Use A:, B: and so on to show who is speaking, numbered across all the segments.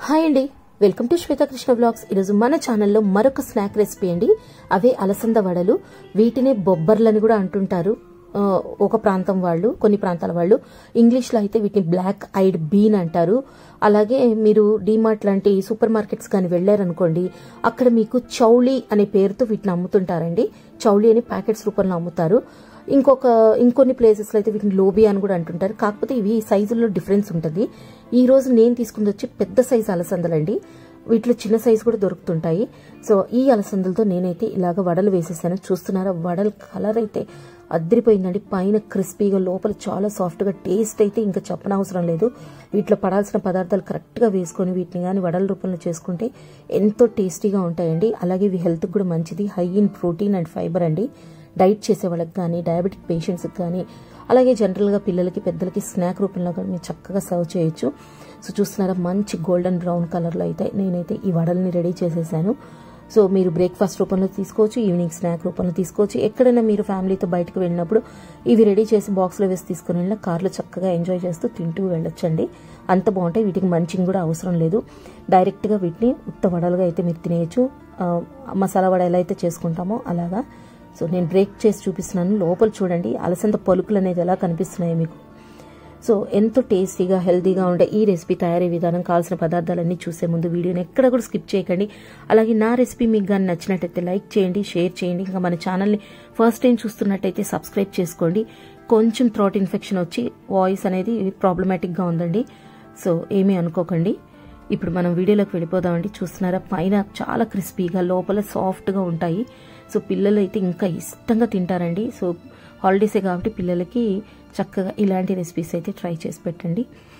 A: hi అండి welcome to Swetha Krishna blogs ఈరోజు మన ఛానల్లో మరొక స్నాక్ రెసిపీ అండి అవే అలసంద వడలు వీటినే బొబ్బర్లని కూడా అంటుంటారు ఆ, ఒక ప్రాంతం వాళ్ళు కొన్ని ప్రాంతాల వాళ్ళు ఇంగ్లీష్లో అయితే వీటిని బ్లాక్ ఐడ్ బీన్ అంటారు అలాగే మీరు డీమార్ట్ లాంటి సూపర్ మార్కెట్స్ కానీ వెళ్ళారనుకోండి అక్కడ మీకు చౌళీ అనే పేరుతో వీటిని అమ్ముతుంటారండి చౌళీ అని ప్యాకెట్స్ రూపంలో అమ్ముతారు ఇంకొక ఇంకొన్ని ప్లేసెస్లో అయితే వీటిని లోబియా అని కూడా అంటుంటారు కాకపోతే ఇవి సైజుల్లో డిఫరెన్స్ ఉంటుంది ఈ రోజు నేను తీసుకుంది వచ్చి పెద్ద సైజు అలసందలండి వీటిలో చిన్న సైజు కూడా దొరుకుతుంటాయి సో ఈ అలసందలతో నేనైతే ఇలాగ వడలు వేసేసాను చూస్తున్నారా వడల కలర్ అయితే అద్దరిపోయిందండి పైన క్రిస్పీగా లోపల చాలా సాఫ్ట్గా టేస్ట్ అయితే ఇంకా చెప్పనవసరం లేదు వీటిలో పడాల్సిన పదార్థాలు కరెక్ట్గా వేసుకొని వీటిని కానీ వడల రూపంలో చేసుకుంటే ఎంతో టేస్టీగా ఉంటాయండి అలాగే ఇవి హెల్త్కి కూడా మంచిది high in protein and fibre అండి డైట్ చేసే వాళ్ళకి కానీ డయాబెటిక్ పేషెంట్స్కి కానీ అలాగే జనరల్గా పిల్లలకి పెద్దలకి స్నాక్ రూపంలో కూడా మీరు చక్కగా సర్వ్ చేయొచ్చు సో చూస్తున్నారా మంచి గోల్డెన్ బ్రౌన్ కలర్లో అయితే నేనైతే ఈ వడల్ని రెడీ చేసేసాను సో మీరు బ్రేక్ఫాస్ట్ రూపంలో తీసుకోవచ్చు ఈవినింగ్ స్నాక్ రూపంలో తీసుకోవచ్చు ఎక్కడైనా మీరు ఫ్యామిలీతో బయటకు వెళ్ళినప్పుడు ఇవి రెడీ చేసి బాక్స్లో వేసి తీసుకుని వెళ్ళిన కార్లో చక్కగా ఎంజాయ్ చేస్తూ తింటూ వెళ్ళొచ్చండి అంత బాగుంటాయి వీటికి మంచింగ్ కూడా అవసరం లేదు డైరెక్ట్గా వీటిని ఉత్త వడలుగా అయితే మీరు తినేయచ్చు ఆ, మసాలా వడ ఎలా అయితే చేసుకుంటామో అలాగా సో నేను బ్రేక్ చేసి చూపిస్తున్నాను లోపల చూడండి అలసంద పలుకులు అనేది ఎలా కనిపిస్తున్నాయో మీకు సో ఎంతో టేస్టీగా హెల్తీగా ఉండే ఈ రెసిపీ తయారీ విధానం కావాల్సిన పదార్థాలన్నీ చూసే ముందు వీడియోని ఎక్కడ కూడా స్కిప్ చేయకండి అలాగే నా రెసిపీ మీకు కానీ నచ్చినట్టయితే లైక్ చేయండి షేర్ చేయండి ఇంకా మన ఛానల్ని ఫస్ట్ టైం చూస్తున్నట్టయితే సబ్స్క్రైబ్ చేసుకోండి కొంచెం థ్రోట్ ఇన్ఫెక్షన్ వచ్చి వాయిస్ అనేది ప్రాబ్లమాటిక్గా ఉందండి సో ఏమీ అనుకోకండి ఇప్పుడు మనం వీడియోలోకి వెళ్ళిపోదామండి చూస్తున్నారా పైన చాలా క్రిస్పీగా లోపల సాఫ్ట్గా ఉంటాయి సో పిల్లలు అయితే ఇంకా ఇష్టంగా తింటారండి సో హాలిడేసే కాబట్టి పిల్లలకి చక్కగా ఇలాంటి రెసిపీస్ అయితే ట్రై చేసి పెట్టండి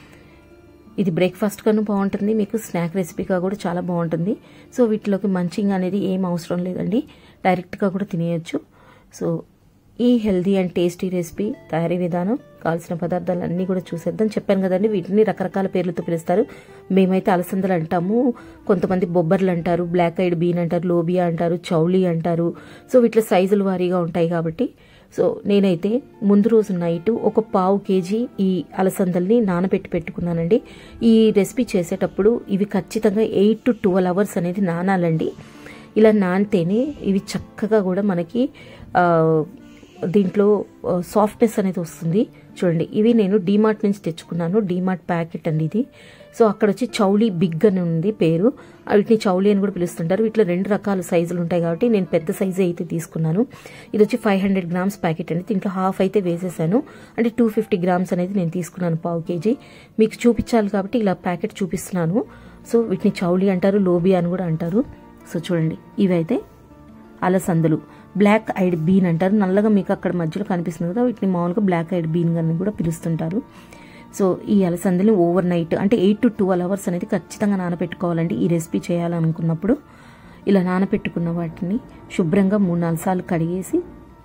A: ఇది బ్రేక్ఫాస్ట్గాను బాగుంటుంది మీకు స్నాక్ రెసిపీగా కూడా చాలా బాగుంటుంది సో వీటిలోకి మంచింగ్ అనేది ఏం అవసరం లేదండి డైరెక్ట్గా కూడా తినేయచ్చు సో ఈ హెల్దీ అండ్ టేస్టీ రెసిపీ తయారీ విధానం కావాల్సిన పదార్థాలు అన్నీ కూడా చూసేద్దాం చెప్పాను కదండి వీటిని రకరకాల పేర్లతో పిలుస్తారు మేమైతే అలసందలు అంటాము కొంతమంది బొబ్బర్లు అంటారు బ్లాక్ ఐడ్ బీన్ అంటారు లోబియా అంటారు చౌళీ అంటారు సో వీటిలో సైజుల వారీగా ఉంటాయి కాబట్టి సో నేనైతే ముందు రోజు నైట్ ఒక పావు కేజీ ఈ అలసందల్ని నానబెట్టి పెట్టుకున్నానండి ఈ రెసిపీ చేసేటప్పుడు ఇవి ఖచ్చితంగా ఎయిట్ టు ట్వెల్వ్ అవర్స్ అనేది నానాలండి ఇలా నానితేనే ఇవి చక్కగా కూడా మనకి ఆ, దీంట్లో సాఫ్ట్నెస్ అనేది వస్తుంది చూడండి ఇవి నేను డీమార్ట్ నుంచి తెచ్చుకున్నాను డీమార్ట్ ప్యాకెట్ అండి ఇది సో అక్కడ వచ్చి చౌలీ బిగ్ అని ఉంది పేరు వీటిని చౌలీ అని కూడా పిలుస్తుంటారు వీటిలో రెండు రకాల సైజులు ఉంటాయి కాబట్టి నేను పెద్ద సైజు అయితే తీసుకున్నాను ఇది వచ్చి ఫైవ్ హండ్రెడ్ గ్రామ్స్ ప్యాకెట్ అండి దీంట్లో హాఫ్ అయితే వేసేసాను అంటే టూ ఫిఫ్టీ గ్రామ్స్ అనేది నేను తీసుకున్నాను పావు కేజీ మీకు చూపించాలి కాబట్టి ఇలా ప్యాకెట్ చూపిస్తున్నాను సో వీటిని చౌలీ అంటారు లోబియా అని కూడా అంటారు సో చూడండి ఇవైతే అలసందలు బ్లాక్ ఐడ్ బీన్ అంటారు నల్లగా మీకు అక్కడ మధ్యలో కనిపిస్తుంది కదా వీటిని మామూలుగా బ్లాక్ ఐడ్ బీన్ అని కూడా పిలుస్తుంటారు సో ఈ అలసందల్ని ఓవర్ నైట్ అంటే ఎయిట్ టు ట్వెల్వ్ అవర్స్ అనేది ఖచ్చితంగా నానబెట్టుకోవాలండి ఈ రెసిపీ చేయాలనుకున్నప్పుడు ఇలా నానబెట్టుకున్న వాటిని శుభ్రంగా మూడు నాలుగు సార్లు కడిగేసి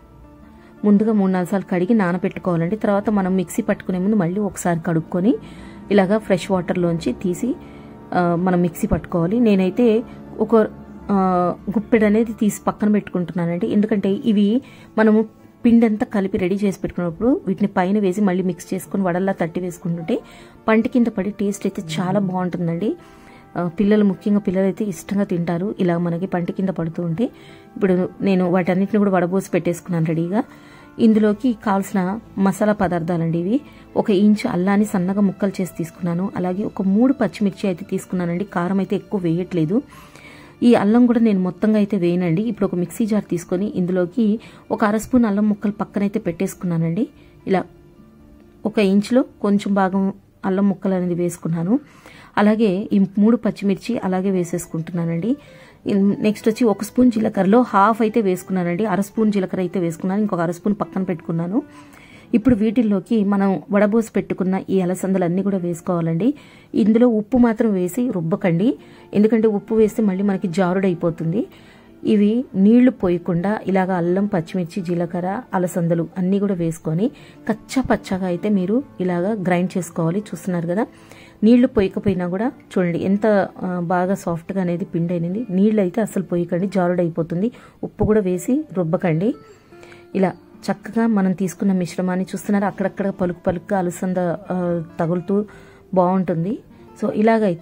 A: ముందుగా మూడు నాలుగు సార్లు కడిగి నానబెట్టుకోవాలండి తర్వాత మనం మిక్సీ పట్టుకునే ముందు మళ్ళీ ఒకసారి కడుక్కొని ఇలాగా ఫ్రెష్ వాటర్లోంచి తీసి ఆ, మనం మిక్సీ పట్టుకోవాలి నేనైతే ఒక ఆ, గుప్పెడు అనేది తీసి పక్కన పెట్టుకుంటున్నానండి ఎందుకంటే ఇవి మనము పిండి అంతా కలిపి రెడీ చేసి పెట్టుకున్నప్పుడు వీటిని పైన వేసి మళ్ళీ మిక్స్ చేసుకుని వడల్లా తట్టి వేసుకుంటుంటే పంట కింద పడి టేస్ట్ అయితే చాలా బాగుంటుందండి ఆ, పిల్లలు ముఖ్యంగా పిల్లలు అయితే ఇష్టంగా తింటారు ఇలా మనకి పంట కింద పడుతూ ఉంటే ఇప్పుడు నేను వాటన్నిటిని కూడా వడబోసి పెట్టేసుకున్నాను రెడీగా ఇందులోకి కావాల్సిన మసాలా పదార్థాలండి ఇవి ఒక ఇంచు అల్లాన్ని సన్నగా ముక్కలు చేసి తీసుకున్నాను అలాగే ఒక మూడు పచ్చిమిర్చి అయితే తీసుకున్నానండి కారం అయితే ఎక్కువ వేయట్లేదు ఈ అల్లం కూడా నేను మొత్తంగా అయితే వేయనండి ఇప్పుడు ఒక మిక్సీ జార్ తీసుకొని ఇందులోకి ఒక అర స్పూన్ అల్లం ముక్కలు పక్కనైతే పెట్టేసుకున్నానండి ఇలా ఒక ఇంచులో కొంచెం భాగం అల్లం ముక్కలు అనేది వేసుకున్నాను అలాగే ఈ మూడు పచ్చిమిర్చి అలాగే వేసేసుకుంటున్నానండి ఇన్- నెక్స్ట్ వచ్చి ఒక స్పూన్ జీలకర్రలో హాఫ్ అయితే వేసుకున్నానండి అర స్పూన్ జీలకర్ర అయితే వేసుకున్నాను ఇంకొక అర స్పూన్ పక్కన పెట్టుకున్నాను ఇప్పుడు వీటిల్లోకి మనం వడబోసి పెట్టుకున్న ఈ అలసందలన్నీ కూడా వేసుకోవాలండి ఇందులో ఉప్పు మాత్రం వేసి రుబ్బకండి ఎందుకంటే ఉప్పు వేస్తే మళ్ళీ మనకి జారుడైపోతుంది ఇవి నీళ్లు పోయకుండా ఇలాగ అల్లం పచ్చిమిర్చి జీలకర్ర అలసందలు అన్నీ కూడా వేసుకొని కచ్చా పచ్చగా అయితే మీరు ఇలాగ గ్రైండ్ చేసుకోవాలి చూస్తున్నారు కదా నీళ్లు పోయకపోయినా కూడా చూడండి ఎంత ఆ, బాగా సాఫ్ట్గా అనేది పిండి అయినది నీళ్ళు అయితే అసలు పోయకండి జారుడైపోతుంది ఉప్పు కూడా వేసి రుబ్బకండి ఇలా చక్కగా మనం తీసుకున్న మిశ్రమాన్ని చూస్తున్నారు అక్కడక్కడ పలుకు పలుకుగా అలసంద ఆ, తగులుతూ బాగుంటుంది సో ఇలాగైతే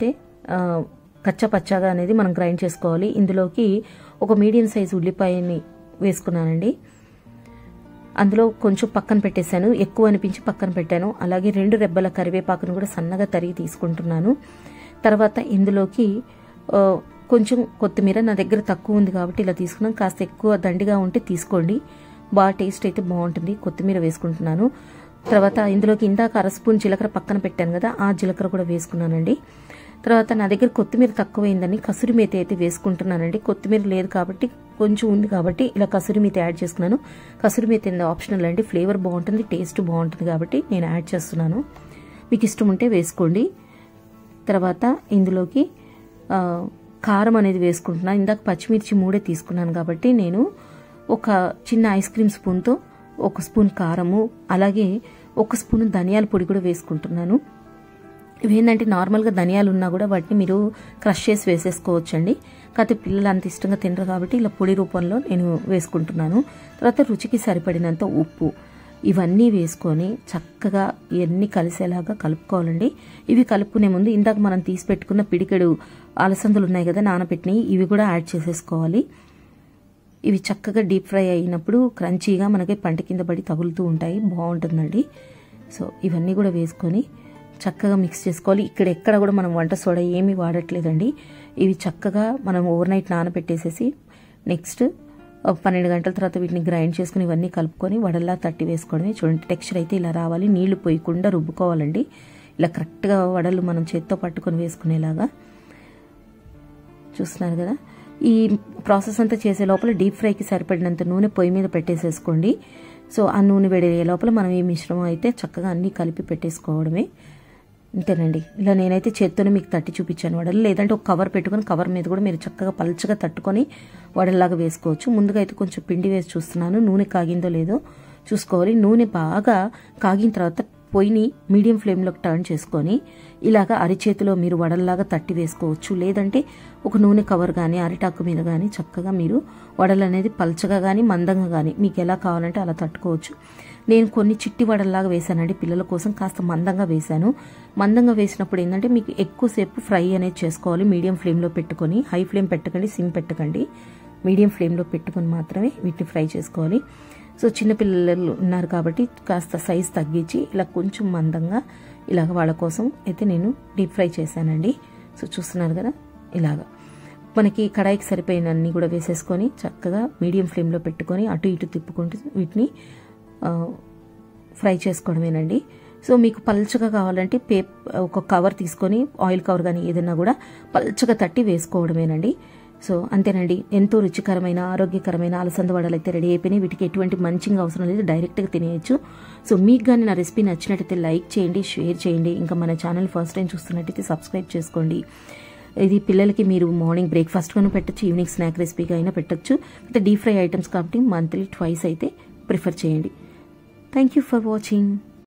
A: ఆ, కచ్చా పచ్చాగా అనేది మనం గ్రైండ్ చేసుకోవాలి ఇందులోకి ఒక మీడియం సైజు ఉల్లిపాయని వేసుకున్నానండి అందులో కొంచెం పక్కన పెట్టేశాను ఎక్కువ అనిపించి పక్కన పెట్టాను అలాగే రెండు రెబ్బల కరివేపాకును కూడా సన్నగా తరిగి తీసుకుంటున్నాను తర్వాత ఇందులోకి ఆ, కొంచెం కొత్తిమీర నా దగ్గర తక్కువ ఉంది కాబట్టి ఇలా తీసుకున్నాను కాస్త ఎక్కువ దండిగా ఉంటే తీసుకోండి బాగా టేస్ట్ అయితే బాగుంటుంది కొత్తిమీర వేసుకుంటున్నాను తర్వాత ఇందులోకి ఇందాక అర స్పూన్ జీలకర్ర పక్కన పెట్టాను కదా ఆ జీలకర్ర కూడా వేసుకున్నానండి తర్వాత నా దగ్గర కొత్తిమీర తక్కువైందని కసూరి మేతి అయితే వేసుకుంటున్నానండి కొత్తిమీర లేదు కాబట్టి కొంచెం ఉంది కాబట్టి ఇలా కసూరి మేతి యాడ్ చేసుకున్నాను కసూరి మేతి ఆప్షనల్ అండి ఫ్లేవర్ బాగుంటుంది టేస్ట్ బాగుంటుంది కాబట్టి నేను యాడ్ చేస్తున్నాను మీకు ఇష్టం ఉంటే వేసుకోండి తర్వాత ఇందులోకి ఆ, కారం అనేది వేసుకుంటున్నాను ఇందాక పచ్చిమిర్చి మూడే తీసుకున్నాను కాబట్టి నేను ఒక చిన్న ఐస్ క్రీమ్ స్పూన్తో ఒక స్పూన్ కారము అలాగే ఒక స్పూన్ ధనియాల పొడి కూడా వేసుకుంటున్నాను ఇవేంటంటే నార్మల్గా ధనియాలు ఉన్నా కూడా వాటిని మీరు క్రష్ చేసి వేసేసుకోవచ్చండి కాకపోతే పిల్లలు అంత ఇష్టంగా తినరు కాబట్టి ఇలా పొడి రూపంలో నేను వేసుకుంటున్నాను తర్వాత రుచికి సరిపడినంత ఉప్పు ఇవన్నీ వేసుకొని చక్కగా ఇవన్నీ కలిసేలాగా కలుపుకోవాలండి ఇవి కలుపుకునే ముందు ఇందాక మనం తీసి పెట్టుకున్న పిడికెడు అలసందలు ఉన్నాయి కదా నానబెట్టినవి ఇవి కూడా యాడ్ చేసేసుకోవాలి ఇవి చక్కగా డీప్ ఫ్రై అయినప్పుడు క్రంచీగా మనకి పంట కింద పడి తగులుతూ ఉంటాయి బాగుంటుందండి సో ఇవన్నీ కూడా వేసుకొని చక్కగా మిక్స్ చేసుకోవాలి ఇక్కడ ఎక్కడ కూడా మనం వంట సోడా ఏమీ వాడట్లేదండి ఇవి చక్కగా మనం ఓవర్ నైట్ నానబెట్టేసేసి నెక్స్ట్ ఒక పన్నెండు గంటల తర్వాత వీటిని గ్రైండ్ చేసుకుని ఇవన్నీ కలుపుకొని వడల్లా తట్టి వేసుకోవడమే చూడండి టెక్స్చర్ అయితే ఇలా రావాలి నీళ్లు పోయకుండా రుబ్బుకోవాలండి ఇలా కరెక్ట్గా వడలు మనం చేత్తో పట్టుకొని వేసుకునేలాగా చూస్తున్నారు కదా ఈ ప్రాసెస్ అంతా చేసే లోపల డీప్ ఫ్రైకి సరిపడినంత నూనె పొయ్యి మీద పెట్టేసేసుకోండి సో ఆ నూనె వేడయ్యే లోపల మనం ఈ మిశ్రమం అయితే చక్కగా అన్నీ కలిపి పెట్టేసుకోవడమే అంతేనండి ఇలా నేనైతే చేత్తోనే మీకు తట్టి చూపించాను వడలు లేదంటే ఒక కవర్ పెట్టుకొని కవర్ మీద కూడా మీరు చక్కగా పల్చగా తట్టుకొని వడల్లాగా వేసుకోవచ్చు ముందుగా అయితే కొంచెం పిండి వేసి చూస్తున్నాను నూనె కాగిందో లేదో చూసుకోవాలి నూనె బాగా కాగిన తర్వాత పొయ్యిని మీడియం ఫ్లేమ్లోకి టర్న్ చేసుకొని ఇలాగా అరిచేతిలో మీరు వడల్లాగా తట్టి వేసుకోవచ్చు లేదంటే ఒక నూనె కవర్ కానీ అరిటాకు మీద కానీ చక్కగా మీరు వడలు అనేది పల్చగా కానీ మందంగా కానీ మీకు ఎలా కావాలంటే అలా తట్టుకోవచ్చు నేను కొన్ని చిట్టి వడల్లాగా వేశానండి పిల్లల కోసం కాస్త మందంగా వేశాను మందంగా వేసినప్పుడు ఏంటంటే మీకు ఎక్కువసేపు ఫ్రై అనేది చేసుకోవాలి మీడియం ఫ్లేమ్లో పెట్టుకొని హై ఫ్లేమ్ పెట్టకండి సిమ్ పెట్టకండి మీడియం ఫ్లేమ్లో పెట్టుకొని మాత్రమే వీటిని ఫ్రై చేసుకోవాలి సో చిన్నపిల్లలు ఉన్నారు కాబట్టి కాస్త సైజ్ తగ్గించి ఇలా కొంచెం మందంగా ఇలాగ వాళ్ళ కోసం అయితే నేను డీప్ ఫ్రై చేశానండి సో చూస్తున్నారు కదా ఇలాగా మనకి కడాయికి సరిపోయినన్ని కూడా వేసేసుకొని చక్కగా మీడియం ఫ్లేమ్లో పెట్టుకొని అటు ఇటు తిప్పుకుంటూ వీటిని ఆ, ఫ్రై చేసుకోవడమేనండి సో మీకు పల్చగా కావాలంటే పే ఒక కవర్ తీసుకొని ఆయిల్ కవర్ కానీ ఏదైనా కూడా పల్చగా తట్టి వేసుకోవడమేనండి సో అంతేనండి ఎంతో రుచికరమైన ఆరోగ్యకరమైన అలసంద వడలు అయితే రెడీ అయిపోయినాయి వీటికి ఎటువంటి మంచింగ్ అవసరం లేదు డైరెక్ట్గా తినేయచ్చు సో మీకు కానీ నా రెసిపీ నచ్చినట్టయితే లైక్ చేయండి షేర్ చేయండి ఇంకా మన ఛానల్ ఫస్ట్ టైం చూస్తున్నట్టయితే సబ్స్క్రైబ్ చేసుకోండి ఇది పిల్లలకి మీరు మార్నింగ్ బ్రేక్ఫాస్ట్గాను పెట్టచ్చు ఈవినింగ్ స్నాక్ రెసిపీగా అయినా పెట్టచ్చు అయితే డీప్ ఫ్రై ఐటమ్స్ కాబట్టి మంత్లీ ట్వైస్ అయితే ప్రిఫర్ చేయండి థ్యాంక్ యూ ఫర్ వాచింగ్